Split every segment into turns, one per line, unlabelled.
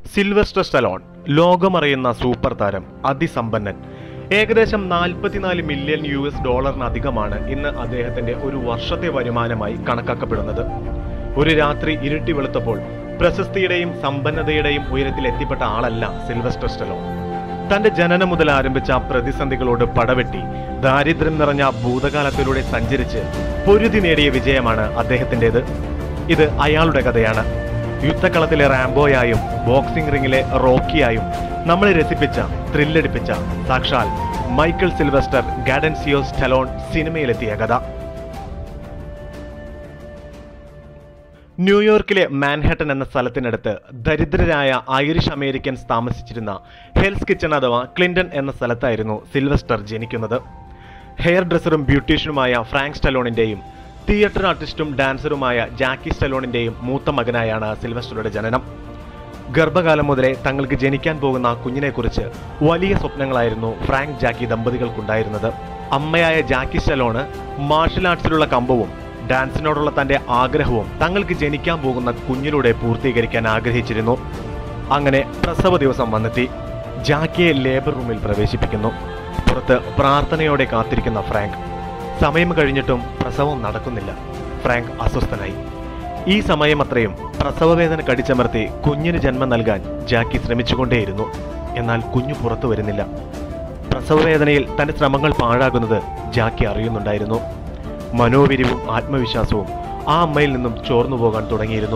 Sylvester Stallone ലോകമറിയുന്ന super താരം അതിസമ്പന്നൻ ഏകദേശം നാൽപ്പത്തിനാല് മില്യൺ യു എസ് ഡോളറിനധികമാണ് ഇന്ന് അദ്ദേഹത്തിന്റെ ഒരു വർഷത്തെ വരുമാനമായി കണക്കാക്കപ്പെടുന്നത് ഒരു രാത്രി ഇരുട്ടി വെളുത്തപ്പോൾ പ്രശസ്തിയുടെയും സമ്പന്നതയുടെയും ഉയരത്തിൽ എത്തിപ്പെട്ട ആളല്ല സിൽവസ്റ്റർ സ്റ്റലോൺ തന്റെ ജനനം മുതൽ ആരംഭിച്ച പ്രതിസന്ധികളോട് പടവെട്ടി ദാരിദ്ര്യം നിറഞ്ഞ ഭൂതകാലത്തിലൂടെ സഞ്ചരിച്ച് പൊരുതി നേടിയ വിജയമാണ് അദ്ദേഹത്തിൻ്റെത് ഇത് അയാളുടെ കഥയാണ് യുദ്ധക്കളത്തിലെ റാംബോയായും ബോക്സിംഗ് റിംഗിലെ റോക്കിയായും നമ്മളെ രസിപ്പിച്ച ത്രില്ലടിപ്പിച്ച സാക്ഷാൽ മൈക്കിൾ സിൽവസ്റ്റർ ഗാഡൻസിയോ സ്റ്റലോൺ സിനിമയിലെത്തിയ കഥ ന്യൂയോർക്കിലെ മാൻഹട്ടൻ എന്ന സ്ഥലത്തിനടുത്ത് ദരിദ്രരായ ഐറിഷ് അമേരിക്കൻസ് താമസിച്ചിരുന്ന ഹെൽസ് കിച്ചൺ അഥവാ ക്ലിന്റൺ എന്ന സ്ഥലത്തായിരുന്നു സിൽവസ്റ്റർ ജനിക്കുന്നത് ഹെയർ ഡ്രസ്സറും ബ്യൂട്ടീഷ്യനുമായ ഫ്രാങ്ക് സ്റ്റലോണിന്റെയും തിയേറ്റർ ആർട്ടിസ്റ്റും ഡാൻസറുമായ ജാക്കി സ്റ്റലോണിന്റെയും മൂത്ത മകനായാണ് സിൽവസ്റ്ററുടെ ജനനം ഗർഭകാലം മുതലേ തങ്ങൾക്ക് ജനിക്കാൻ പോകുന്ന കുഞ്ഞിനെക്കുറിച്ച് വലിയ സ്വപ്നങ്ങളായിരുന്നു ഫ്രാങ്ക് ജാക്കി ദമ്പതികൾക്കുണ്ടായിരുന്നത് അമ്മയായ ജാക്കി സ്റ്റലോണ് മാർഷൽ ആർട്സിലുള്ള കമ്പവും ഡാൻസിനോടുള്ള തന്റെ ആഗ്രഹവും തങ്ങൾക്ക് ജനിക്കാൻ പോകുന്ന കുഞ്ഞിലൂടെ പൂർത്തീകരിക്കാൻ ആഗ്രഹിച്ചിരുന്നു അങ്ങനെ പ്രസവ ദിവസം വന്നെത്തി ജാക്കിയെ ലേബർ റൂമിൽ പ്രവേശിപ്പിക്കുന്നു പുറത്ത് പ്രാർത്ഥനയോടെ കാത്തിരിക്കുന്ന ഫ്രാങ്ക് സമയം കഴിഞ്ഞിട്ടും പ്രസവം നടക്കുന്നില്ല ഫ്രാങ്ക് അസ്വസ്ഥനായി ഈ സമയം അത്രയും പ്രസവവേദന കടിച്ചമർത്തി കുഞ്ഞിന് ജന്മം നൽകാൻ ജാക്കി ശ്രമിച്ചുകൊണ്ടേയിരുന്നു എന്നാൽ കുഞ്ഞു പുറത്തു വരുന്നില്ല പ്രസവവേദനയിൽ തന്റെ ശ്രമങ്ങൾ പാഴാകുന്നത് ജാക്കി അറിയുന്നുണ്ടായിരുന്നു മനോവിരിവും ആത്മവിശ്വാസവും ആ അമ്മയിൽ നിന്നും ചോർന്നു പോകാൻ തുടങ്ങിയിരുന്നു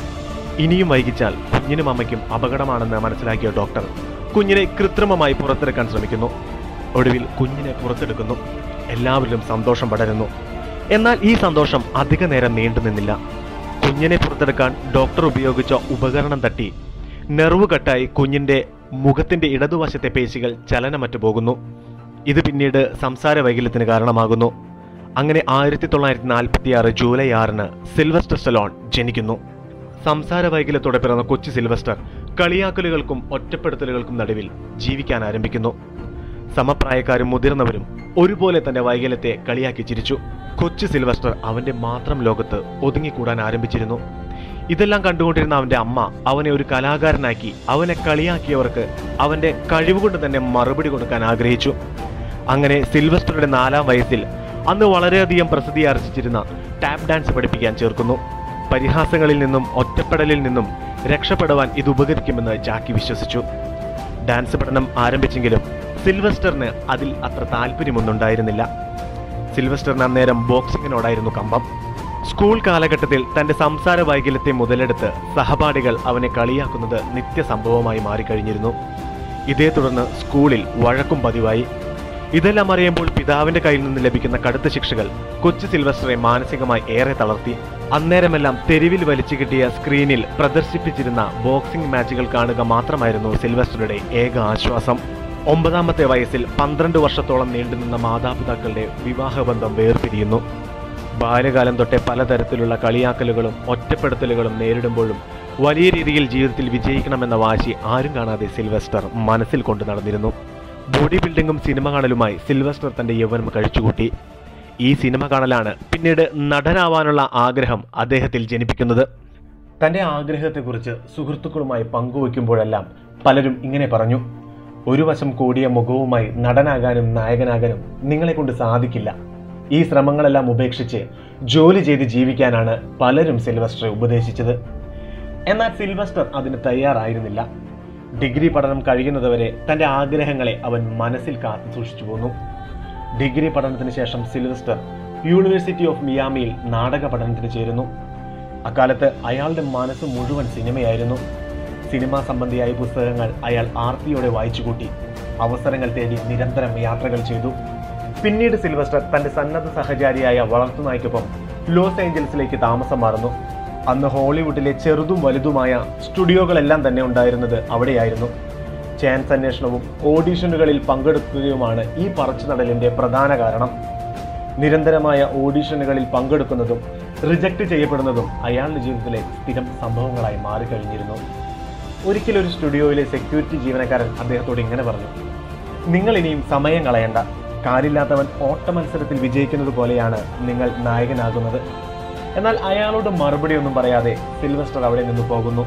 ഇനിയും വൈകിച്ചാൽ കുഞ്ഞിനും അമ്മയ്ക്കും അപകടമാണെന്ന് മനസ്സിലാക്കിയ ഡോക്ടർ കുഞ്ഞിനെ കൃത്രിമമായി പുറത്തെടുക്കാൻ ശ്രമിക്കുന്നു ഒടുവിൽ കുഞ്ഞിനെ പുറത്തെടുക്കുന്നു എല്ലാവരിലും സന്തോഷം പടരുന്നു എന്നാൽ ഈ സന്തോഷം അധിക നേരം നീണ്ടു നിന്നില്ല കുഞ്ഞിനെ പുറത്തെടുക്കാൻ ഡോക്ടർ ഉപയോഗിച്ച ഉപകരണം തട്ടി നെർവ് കട്ടായി കുഞ്ഞിന്റെ മുഖത്തിന്റെ ഇടതുവശത്തെ പേശികൾ ചലനമറ്റു പോകുന്നു ഇത് പിന്നീട് സംസാര വൈകല്യത്തിന് കാരണമാകുന്നു അങ്ങനെ ആയിരത്തി തൊള്ളായിരത്തി നാൽപ്പത്തി ആറ് ജൂലൈ ആറിന് സിൽവസ്റ്റർ സ്റ്റലോൺ ജനിക്കുന്നു സംസാര വൈകല്യത്തോടെ പിറന്ന കൊച്ചു സിൽവസ്റ്റർ കളിയാക്കലുകൾക്കും ഒറ്റപ്പെടുത്തലുകൾക്കും നടുവിൽ ജീവിക്കാൻ ആരംഭിക്കുന്നു സമപ്രായക്കാരും മുതിർന്നവരും ഒരുപോലെ തന്റെ വൈകല്യത്തെ കളിയാക്കി ചിരിച്ചു കൊച്ചു സിൽവസ്റ്റർ അവന്റെ മാത്രം ലോകത്ത് ഒതുങ്ങിക്കൂടാൻ ആരംഭിച്ചിരുന്നു ഇതെല്ലാം കണ്ടുകൊണ്ടിരുന്ന അവന്റെ അമ്മ അവനെ ഒരു കലാകാരനാക്കി അവനെ കളിയാക്കിയവർക്ക് അവന്റെ കഴിവുകൊണ്ട് തന്നെ മറുപടി കൊടുക്കാൻ ആഗ്രഹിച്ചു അങ്ങനെ സിൽവസ്റ്ററുടെ നാലാം വയസ്സിൽ അന്ന് വളരെയധികം പ്രസിദ്ധി ആർജിച്ചിരുന്ന ടാപ്പ് ഡാൻസ് പഠിപ്പിക്കാൻ ചേർക്കുന്നു പരിഹാസങ്ങളിൽ നിന്നും ഒറ്റപ്പെടലിൽ നിന്നും രക്ഷപ്പെടുവാൻ ഇത് ഉപകരിക്കുമെന്ന് ജാക്കി വിശ്വസിച്ചു ഡാൻസ് പഠനം ആരംഭിച്ചെങ്കിലും സിൽവസ്റ്ററിന് അതിൽ അത്ര താല്പര്യമൊന്നുണ്ടായിരുന്നില്ല സിൽവസ്റ്ററിന് അന്നേരം ബോക്സിങ്ങിനോടായിരുന്നു കമ്പം സ്കൂൾ കാലഘട്ടത്തിൽ തന്റെ സംസാര വൈകല്യത്തെ മുതലെടുത്ത് സഹപാഠികൾ അവനെ കളിയാക്കുന്നത് നിത്യസംഭവമായി മാറിക്കഴിഞ്ഞിരുന്നു ഇതേ തുടർന്ന് സ്കൂളിൽ വഴക്കും പതിവായി ഇതെല്ലാം അറിയുമ്പോൾ പിതാവിന്റെ കയ്യിൽ നിന്ന് ലഭിക്കുന്ന കടുത്ത ശിക്ഷകൾ കൊച്ചു സിൽവസ്റ്ററെ മാനസികമായി ഏറെ തളർത്തി അന്നേരമെല്ലാം തെരുവിൽ വലിച്ചു കിട്ടിയ സ്ക്രീനിൽ പ്രദർശിപ്പിച്ചിരുന്ന ബോക്സിംഗ് മാച്ചുകൾ കാണുക മാത്രമായിരുന്നു സിൽവസ്റ്ററുടെ ഏക ആശ്വാസം ഒമ്പതാമത്തെ വയസ്സിൽ പന്ത്രണ്ട് വർഷത്തോളം നീണ്ടുനിന്ന മാതാപിതാക്കളുടെ വിവാഹബന്ധം വേർപിരിയുന്നു ബാല്യകാലം തൊട്ടേ പലതരത്തിലുള്ള കളിയാക്കലുകളും ഒറ്റപ്പെടുത്തലുകളും നേരിടുമ്പോഴും വലിയ രീതിയിൽ ജീവിതത്തിൽ വിജയിക്കണമെന്ന വാശി ആരും കാണാതെ സിൽവസ്റ്റർ മനസ്സിൽ കൊണ്ടു നടന്നിരുന്നു ബോഡി ബിൽഡിങ്ങും സിനിമ കാണലുമായി സിൽവസ്റ്റർ തന്റെ യൗവനം കഴിച്ചുകൂട്ടി ഈ സിനിമ കാണലാണ് പിന്നീട് നടനാവാനുള്ള ആഗ്രഹം അദ്ദേഹത്തിൽ ജനിപ്പിക്കുന്നത് തന്റെ ആഗ്രഹത്തെക്കുറിച്ച് സുഹൃത്തുക്കളുമായി പങ്കുവയ്ക്കുമ്പോഴെല്ലാം പലരും ഇങ്ങനെ പറഞ്ഞു ഒരു വശം കൂടിയ മുഖവുമായി നടനാകാനും നായകനാകാനും നിങ്ങളെ കൊണ്ട് സാധിക്കില്ല ഈ ശ്രമങ്ങളെല്ലാം ഉപേക്ഷിച്ച് ജോലി ചെയ്ത് ജീവിക്കാനാണ് പലരും സിൽവസ്റ്ററെ ഉപദേശിച്ചത് എന്നാൽ സിൽവസ്റ്റർ അതിന് തയ്യാറായിരുന്നില്ല ഡിഗ്രി പഠനം കഴിയുന്നതുവരെ തന്റെ ആഗ്രഹങ്ങളെ അവൻ മനസ്സിൽ കാത്തു സൂക്ഷിച്ചു പോന്നു ഡിഗ്രി പഠനത്തിന് ശേഷം സിൽവസ്റ്റർ യൂണിവേഴ്സിറ്റി ഓഫ് മിയാമിയിൽ നാടക പഠനത്തിന് ചേരുന്നു അക്കാലത്ത് അയാളുടെ മനസ്സ് മുഴുവൻ സിനിമയായിരുന്നു സിനിമാ സംബന്ധിയായ പുസ്തകങ്ങൾ അയാൾ ആർത്തിയോടെ വായിച്ചുകൂട്ടി അവസരങ്ങൾ തേടി നിരന്തരം യാത്രകൾ ചെയ്തു പിന്നീട് സിൽവസ്റ്റർ തന്റെ സന്നദ്ധ സഹചാരിയായ വളർത്തുനായ്ക്കൊപ്പം ലോസ് ഏഞ്ചൽസിലേക്ക് താമസം മാറുന്നു അന്ന് ഹോളിവുഡിലെ ചെറുതും വലുതുമായ സ്റ്റുഡിയോകളെല്ലാം തന്നെ ഉണ്ടായിരുന്നത് അവിടെയായിരുന്നു ചാൻസ് അന്വേഷണവും ഓഡീഷനുകളിൽ പങ്കെടുക്കുകയുമാണ് ഈ പറച്ചുനടലിന്റെ പ്രധാന കാരണം നിരന്തരമായ ഓഡീഷനുകളിൽ പങ്കെടുക്കുന്നതും റിജക്റ്റ് ചെയ്യപ്പെടുന്നതും അയാളുടെ ജീവിതത്തിലെ സ്ഥിരം സംഭവങ്ങളായി മാറിക്കഴിഞ്ഞിരുന്നു ഒരിക്കൽ ഒരു സ്റ്റുഡിയോയിലെ സെക്യൂരിറ്റി ജീവനക്കാരൻ അദ്ദേഹത്തോട് ഇങ്ങനെ പറഞ്ഞു നിങ്ങൾ ഇനിയും സമയം കളയണ്ട കാലില്ലാത്തവൻ ഓട്ട മത്സരത്തിൽ വിജയിക്കുന്നത് പോലെയാണ് നിങ്ങൾ നായകനാകുന്നത് എന്നാൽ അയാളോട് മറുപടി ഒന്നും പറയാതെ സിൽവസ്റ്റർ അവിടെ നിന്ന് പോകുന്നു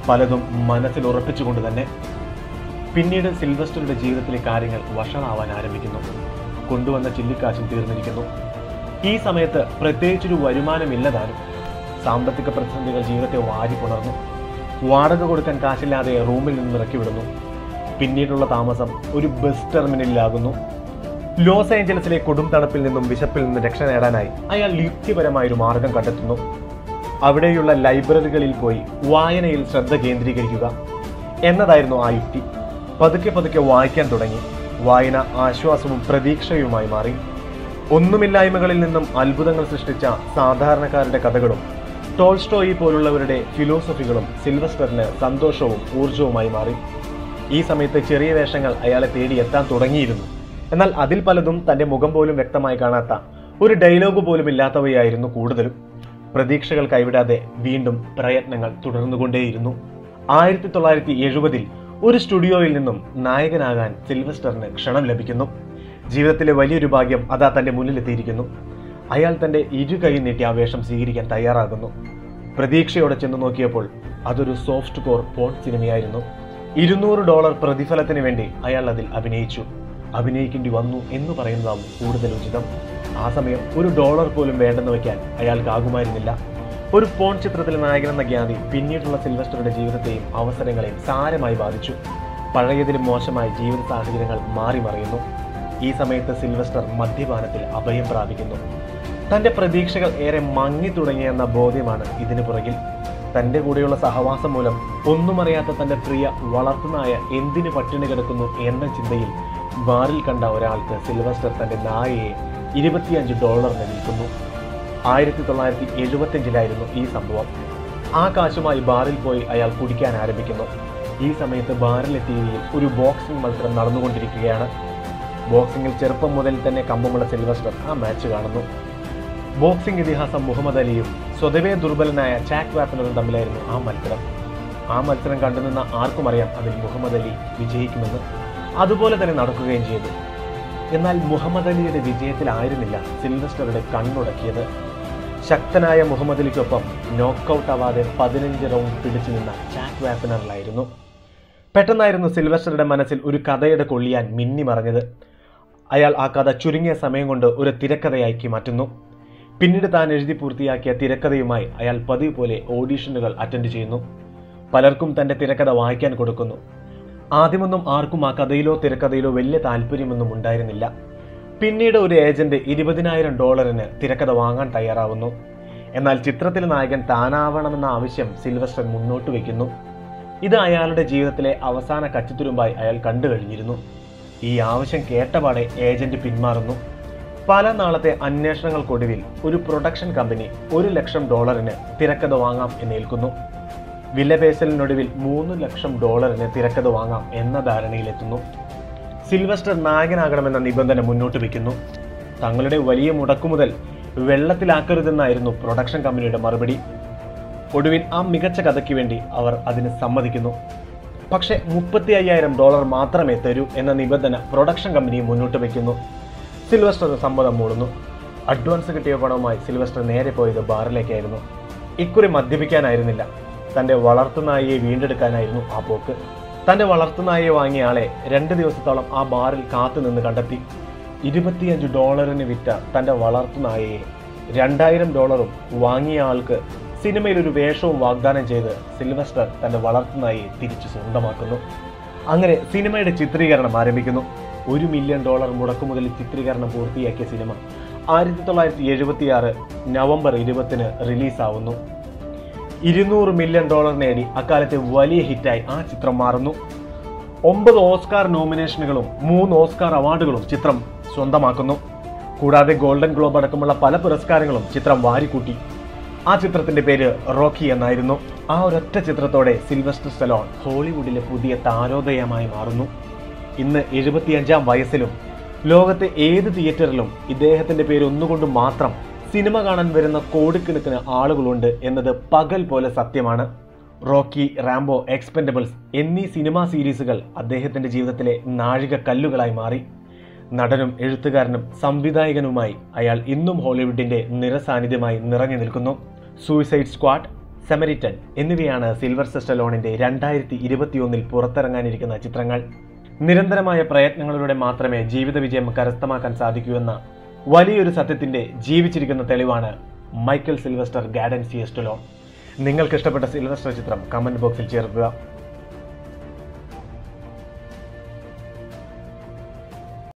പലതും മനസ്സിൽ ഉറപ്പിച്ചുകൊണ്ട് തന്നെ പിന്നീട് സിൽവസ്റ്ററുടെ ജീവിതത്തിലെ കാര്യങ്ങൾ വഷളാവാൻ ആരംഭിക്കുന്നു കൊണ്ടുവന്ന ചില്ലിക്കാശും തീർന്നിരിക്കുന്നു ഈ സമയത്ത് പ്രത്യേകിച്ചൊരു വരുമാനമില്ലതാനും സാമ്പത്തിക പ്രതിസന്ധികൾ ജീവിതത്തെ വാരി പുണർന്നു വാടക കൊടുക്കാൻ കാശില്ലാതെ റൂമിൽ നിന്ന് ഇറക്കി വിടുന്നു പിന്നീടുള്ള താമസം ഒരു ബസ് ടെർമിനലിലാകുന്നു ലോസ് ഏഞ്ചലസിലെ കൊടും തണുപ്പിൽ നിന്നും വിശപ്പിൽ നിന്നും രക്ഷ നേടാനായി അയാൾ യുക്തിപരമായ ഒരു മാർഗം കണ്ടെത്തുന്നു അവിടെയുള്ള ലൈബ്രറികളിൽ പോയി വായനയിൽ ശ്രദ്ധ കേന്ദ്രീകരിക്കുക എന്നതായിരുന്നു ആ യുക്തി പതുക്കെ പതുക്കെ വായിക്കാൻ തുടങ്ങി വായന ആശ്വാസവും പ്രതീക്ഷയുമായി മാറി ഒന്നുമില്ലായ്മകളിൽ നിന്നും അത്ഭുതങ്ങൾ സൃഷ്ടിച്ച സാധാരണക്കാരുടെ കഥകളും ടോൾസ്റ്റോയി പോലുള്ളവരുടെ ഫിലോസഫികളും സിൽവസ്റ്ററിന് സന്തോഷവും ഊർജവുമായി മാറി ഈ സമയത്ത് ചെറിയ വേഷങ്ങൾ അയാളെ തേടി എത്താൻ തുടങ്ങിയിരുന്നു എന്നാൽ അതിൽ പലതും തന്റെ മുഖം പോലും വ്യക്തമായി കാണാത്ത ഒരു ഡയലോഗ് പോലും ഇല്ലാത്തവയായിരുന്നു കൂടുതലും പ്രതീക്ഷകൾ കൈവിടാതെ വീണ്ടും പ്രയത്നങ്ങൾ തുടർന്നുകൊണ്ടേയിരുന്നു ആയിരത്തി തൊള്ളായിരത്തി എഴുപതിൽ ഒരു സ്റ്റുഡിയോയിൽ നിന്നും നായകനാകാൻ സിൽവസ്റ്ററിന് ക്ഷണം ലഭിക്കുന്നു ജീവിതത്തിലെ വലിയൊരു ഭാഗ്യം അതാ തന്റെ മുന്നിലെത്തിയിരിക്കുന്നു അയാൾ തന്റെ ഇരു കൈ നീട്ടി ആ വേഷം സ്വീകരിക്കാൻ തയ്യാറാകുന്നു പ്രതീക്ഷയോടെ ചെന്ന് നോക്കിയപ്പോൾ അതൊരു സോഫ്റ്റ് കോർ പോൺ സിനിമയായിരുന്നു ഇരുന്നൂറ് ഡോളർ പ്രതിഫലത്തിന് വേണ്ടി അയാൾ അതിൽ അഭിനയിച്ചു അഭിനയിക്കേണ്ടി വന്നു എന്ന് പറയുന്നതാവും കൂടുതൽ ഉചിതം ആ സമയം ഒരു ഡോളർ പോലും വേണ്ടെന്ന് വയ്ക്കാൻ അയാൾക്കാകുമായിരുന്നില്ല ഒരു പോൺ ചിത്രത്തിലെ നായകനെന്ന ഖ്യാതി പിന്നീടുള്ള സിൽവസ്റ്ററുടെ ജീവിതത്തെയും അവസരങ്ങളെയും സാരമായി ബാധിച്ചു പഴയതിലും മോശമായ ജീവിത സാഹചര്യങ്ങൾ മാറി മറിയുന്നു ഈ സമയത്ത് സിൽവസ്റ്റർ മദ്യപാനത്തിൽ അഭയം പ്രാപിക്കുന്നു തന്റെ പ്രതീക്ഷകൾ ഏറെ മങ്ങി തുടങ്ങിയെന്ന ബോധ്യമാണ് ഇതിനു പുറകിൽ തന്റെ കൂടെയുള്ള സഹവാസം മൂലം ഒന്നും അറിയാത്ത തന്റെ പ്രിയ വളർത്തുനായ എന്തിനു പട്ടിണി കിടക്കുന്നു എന്ന ചിന്തയിൽ ബാറിൽ കണ്ട ഒരാൾക്ക് സിൽവസ്റ്റർ തന്റെ നായയെ ഇരുപത്തിയഞ്ച് ഡോളറിന് വിൽക്കുന്നു ആയിരത്തി തൊള്ളായിരത്തി എഴുപത്തിയഞ്ചിലായിരുന്നു ഈ സംഭവം ആ കാശുമായി ബാറിൽ പോയി അയാൾ കുടിക്കാൻ ആരംഭിക്കുന്നു ഈ സമയത്ത് ബാറിലെത്തിയതിൽ ഒരു ബോക്സിംഗ് മത്സരം നടന്നുകൊണ്ടിരിക്കുകയാണ് ബോക്സിംഗിൽ ചെറുപ്പം മുതൽ തന്നെ കമ്പമുള്ള സിൽവസ്റ്റർ ആ മാച്ച് കാണുന്നു ബോക്സിംഗ് ഇതിഹാസം മുഹമ്മദ് അലിയും സ്വതവേ ദുർബലനായ ചാക്ക് വാപ്പനറും തമ്മിലായിരുന്നു ആ മത്സരം ആ മത്സരം കണ്ടുനിന്ന ആർക്കും അറിയാം അതിൽ മുഹമ്മദ് അലി വിജയിക്കുമെന്ന് അതുപോലെ തന്നെ നടക്കുകയും ചെയ്തു എന്നാൽ മുഹമ്മദ് അലിയുടെ വിജയത്തിലായിരുന്നില്ല സിൽവസ്റ്ററുടെ കണ്ണുടക്കിയത് ശക്തനായ മുഹമ്മദ് അലിക്കൊപ്പം നോക്കൌട്ട് ആവാതെ പതിനഞ്ച് റൗണ്ട് പിടിച്ചു നിന്ന ചാക്ക് വാപ്പനറിലായിരുന്നു പെട്ടെന്നായിരുന്നു സിൽവസ്റ്ററുടെ മനസ്സിൽ ഒരു കഥയുടെ കൊള്ളിയാൻ മിന്നി മറഞ്ഞത് അയാൾ ആ കഥ ചുരുങ്ങിയ സമയം കൊണ്ട് ഒരു തിരക്കഥയാക്കി മാറ്റുന്നു പിന്നീട് താൻ എഴുതി പൂർത്തിയാക്കിയ തിരക്കഥയുമായി അയാൾ പതിവ് പോലെ ഓഡീഷനുകൾ അറ്റൻഡ് ചെയ്യുന്നു പലർക്കും തന്റെ തിരക്കഥ വായിക്കാൻ കൊടുക്കുന്നു ആദ്യമൊന്നും ആർക്കും ആ കഥയിലോ തിരക്കഥയിലോ വലിയ താല്പര്യമൊന്നും ഉണ്ടായിരുന്നില്ല പിന്നീട് ഒരു ഏജന്റ് ഇരുപതിനായിരം ഡോളറിന് തിരക്കഥ വാങ്ങാൻ തയ്യാറാവുന്നു എന്നാൽ ചിത്രത്തിലെ നായകൻ താനാവണമെന്ന ആവശ്യം സിൽവസ്റ്റർ മുന്നോട്ട് വയ്ക്കുന്നു ഇത് അയാളുടെ ജീവിതത്തിലെ അവസാന കച്ചിത്തുരുമ്പായി അയാൾ കണ്ടു കഴിഞ്ഞിരുന്നു ഈ ആവശ്യം കേട്ടപാടെ ഏജന്റ് പിന്മാറുന്നു പല നാളത്തെ അന്വേഷണങ്ങൾക്കൊടുവിൽ ഒരു പ്രൊഡക്ഷൻ കമ്പനി ഒരു ലക്ഷം ഡോളറിന് തിരക്കഥ വാങ്ങാം എന്നേൽക്കുന്നു വിലപേശലിനൊടുവിൽ മൂന്ന് ലക്ഷം ഡോളറിന് തിരക്കഥ വാങ്ങാം എന്ന ധാരണയിലെത്തുന്നു സിൽവസ്റ്റർ നായകനാകണമെന്ന നിബന്ധന മുന്നോട്ട് വയ്ക്കുന്നു തങ്ങളുടെ വലിയ മുടക്കുമുതൽ വെള്ളത്തിലാക്കരുതെന്നായിരുന്നു പ്രൊഡക്ഷൻ കമ്പനിയുടെ മറുപടി ഒടുവിൽ ആ മികച്ച കഥയ്ക്ക് വേണ്ടി അവർ അതിന് സമ്മതിക്കുന്നു പക്ഷേ മുപ്പത്തി അയ്യായിരം ഡോളർ മാത്രമേ തരൂ എന്ന നിബന്ധന പ്രൊഡക്ഷൻ കമ്പനി മുന്നോട്ട് വയ്ക്കുന്നു സിൽവസ്റ്റർ സമ്മതം മൂടുന്നു അഡ്വാൻസ് കിട്ടിയ പണവുമായി സിൽവസ്റ്റർ നേരെ പോയത് ബാറിലേക്കായിരുന്നു ഇക്കുറി മദ്യപിക്കാനായിരുന്നില്ല തന്റെ വളർത്തുനായിയെ വീണ്ടെടുക്കാനായിരുന്നു ആ പോക്ക് തന്റെ വളർത്തുനായിയെ വാങ്ങിയ ആളെ രണ്ട് ദിവസത്തോളം ആ ബാറിൽ കാത്തു നിന്ന് കണ്ടെത്തി ഇരുപത്തിയഞ്ച് ഡോളറിന് വിറ്റ തന്റെ വളർത്തുനായയെ രണ്ടായിരം ഡോളറും വാങ്ങിയ ആൾക്ക് സിനിമയിൽ ഒരു വേഷവും വാഗ്ദാനം ചെയ്ത് സിൽവസ്റ്റർ തന്റെ വളർത്തുനായിയെ തിരിച്ചു സ്വന്തമാക്കുന്നു അങ്ങനെ സിനിമയുടെ ചിത്രീകരണം ആരംഭിക്കുന്നു ഒരു മില്യൺ ഡോളർ മുടക്കുമുതൽ ചിത്രീകരണം പൂർത്തിയാക്കിയ സിനിമ ആയിരത്തി തൊള്ളായിരത്തി എഴുപത്തി ആറ് നവംബർ ഇരുപത്തിന് റിലീസാവുന്നു ഇരുന്നൂറ് മില്യൺ ഡോളർ നേടി അക്കാലത്തെ വലിയ ഹിറ്റായി ആ ചിത്രം മാറുന്നു ഒമ്പത് ഓസ്കാർ നോമിനേഷനുകളും മൂന്ന് ഓസ്കാർ അവാർഡുകളും ചിത്രം സ്വന്തമാക്കുന്നു കൂടാതെ ഗോൾഡൻ ഗ്ലോബ് അടക്കമുള്ള പല പുരസ്കാരങ്ങളും ചിത്രം വാരിക്കൂട്ടി ആ ചിത്രത്തിന്റെ പേര് റോക്കി എന്നായിരുന്നു ആ ഒരൊറ്റ ചിത്രത്തോടെ സിൽവസ്റ്റർ സെലോൺ ഹോളിവുഡിലെ പുതിയ താരോദയമായി മാറുന്നു ഇന്ന് എഴുപത്തിയഞ്ചാം വയസ്സിലും ലോകത്തെ ഏത് തിയേറ്ററിലും ഇദ്ദേഹത്തിന്റെ പേര് ഒന്നുകൊണ്ട് മാത്രം സിനിമ കാണാൻ വരുന്ന കോടിക്കണക്കിന് ആളുകളുണ്ട് എന്നത് പകൽ പോലെ സത്യമാണ് റോക്കി റാംബോ എക്സ്പെൻഡബിൾസ് എന്നീ സിനിമാ സീരീസുകൾ അദ്ദേഹത്തിന്റെ ജീവിതത്തിലെ നാഴിക കല്ലുകളായി മാറി നടനും എഴുത്തുകാരനും സംവിധായകനുമായി അയാൾ ഇന്നും ഹോളിവുഡിന്റെ നിറസാന്നിധ്യമായി നിറഞ്ഞു നിൽക്കുന്നു സൂയിസൈഡ് സ്ക്വാഡ് സെമരിറ്റൻ എന്നിവയാണ് സിൽവർ ലോണിന്റെ രണ്ടായിരത്തി ഇരുപത്തിയൊന്നിൽ പുറത്തിറങ്ങാനിരിക്കുന്ന ചിത്രങ്ങൾ നിരന്തരമായ പ്രയത്നങ്ങളിലൂടെ മാത്രമേ ജീവിത വിജയം കരസ്ഥമാക്കാൻ സാധിക്കൂ എന്ന വലിയൊരു സത്യത്തിന്റെ ജീവിച്ചിരിക്കുന്ന തെളിവാണ് മൈക്കൽ സിൽവസ്റ്റർ ഗാഡൻ സിയസ്റ്റലോൺ നിങ്ങൾക്ക് ഇഷ്ടപ്പെട്ട സിൽവസ്റ്റർ ചിത്രം കമന്റ് ബോക്സിൽ ചേർക്കുക